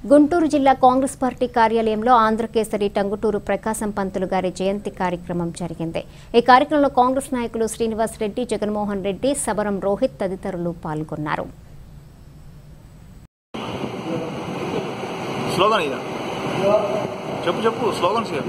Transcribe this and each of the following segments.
గుంటూరు జిల్లా కాంగ్రెస్ పార్టీ కార్యాలయంలో ఆంధ్రకేసరి టంగుటూరు ప్రకాశం పంతులు గారి జయంతి కార్యక్రమం జరిగింది ఈ కార్యక్రమంలో కాంగ్రెస్ నాయకులు శ్రీనివాస్ రెడ్డి జగన్మోహన్ రెడ్డి సబరం రోహిత్ తదితరులు పాల్గొన్నారు స్లోగన్ ఇక చెప్పు చెప్పు స్లోగన్స్ ఇక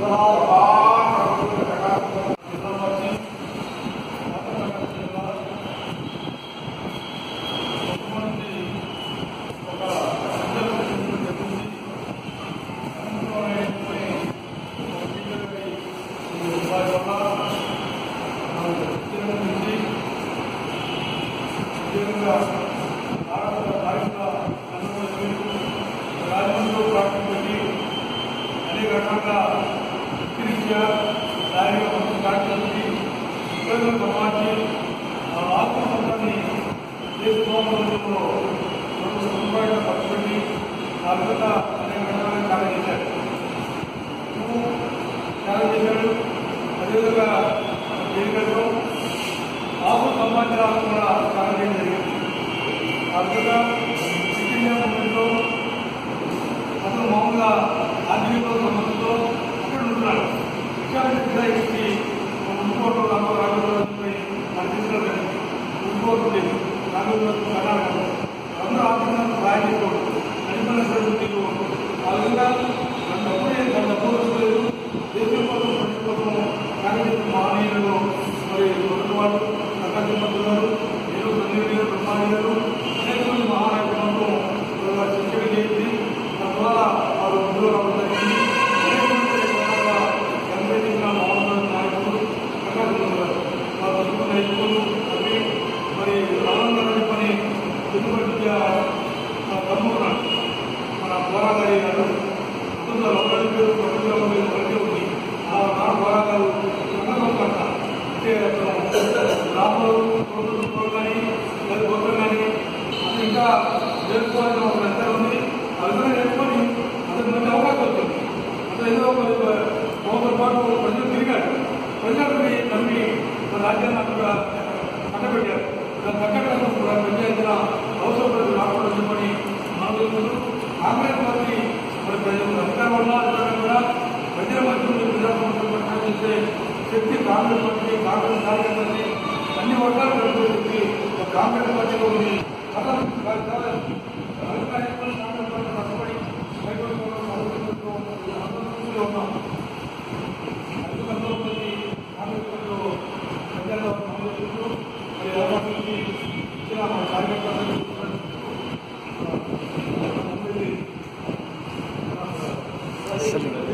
రాజమండ్రిలో ప్రారంభించి అనేక రకాల రీత్యా దాని కార్యక్రమాన్ని ఉపయోగంగా మార్చి ఆ ఆత్మహత్యాన్ని చేసుకోవడంలో రెండు సంపాదన పట్టుబడి ఆ విధంగా అనేక రకాల కార్యం చేశారు చాలా చేశాడు అదేవిధంగా ఎన్నికల్లో ఆకు సమాచారాలు కూడా చాలా చేయడం జరిగింది ఆ విధంగా ఫిట్ ఇండియా మూమెంట్లో అతను మామూలుగా ఆర్థిక సంబంధంతో అక్కడ ఉంటున్నాడు విషయాన్ని విధాయించి ఇంకోటి రామరాజుపై అందించడం ఇంకోటి లేదు రామరాజు కర్ణాటక అందరూ ఆర్థికంగా సహాయం చేసుకోవడం అనిపడిన తీరు ఆ విధంగా మన డబ్బునే మన డబ్బు వస్తలేదు దేశం కోసం ప్రజల కోసం కార్యక్రమ మహనీయులు మరి వాళ్ళు ప్రకాశం పంతున్నారు నేను సంజీవ్ గారు బ్రహ్మాని గారు అనేక మంది మహానాయకులతో శిక్షణ చేసి తద్వారా వారు ముందులో రావడం జరిగింది అనేక మంది రకాల ఎంపీటీగా మహోన్నత నాయకులు ప్రకాశం పంతున్నారు వారు చదువుకున్న హైస్కూలు అవి మరి రామనారాయణ పని చుట్టుపక్కల కమ్ముకున్నాడు మన పోరాగారి గారు అందులో ఒకరి పేరు ప్రపంచంలో మీద ఒకటే ఉంది ఆ నా పోరాగారు కన్నగొంట అంటే అతను రాములు కోరుకుంటున్నారు కానీ లేదా గోత్రం కానీ అతను ఇంకా నేర్చుకోవాల్సిన ఒక లెక్క ఉంది అతను నేర్చుకొని అతనికి మంచి అవకాశం వచ్చింది అతను ఏదో ఒక సంవత్సరం పాటు ప్రజలు తిరిగాడు ప్రజలకు నమ్మి మన రాజ్యాన్ని అక్కడ కట్టబెట్టారు దాని కట్టడం కూడా పనిచేసిన అవసరం ప్రజలు రావడం చెప్పని మనం కాంగ్రెస్ పార్టీ మరి ప్రజలు అధికారం వల్ల అధికారం కూడా ప్రజల మధ్య ప్రజాస్వామ్యం పట్టించే శక్తి కాంగ్రెస్ పార్టీ కాంగ్రెస్ కార్యకర్తని అన్ని వర్గాలు కలిపే శక్తి ఒక కాంగ్రెస్ పార్టీలో ఉంది అతను చాలా అధికారులు కాంగ్రెస్ పార్టీ కష్టపడి బయటపడుకోవడం అభివృద్ధితో అందరూ ఉన్నాం అధికారులు కాంగ్రెస్ పార్టీలో ప్రజల్లో ఆలోచిస్తూ మరి అవకాశం ఇచ్చిన మన కార్యకర్తలు అందరికీ అసలు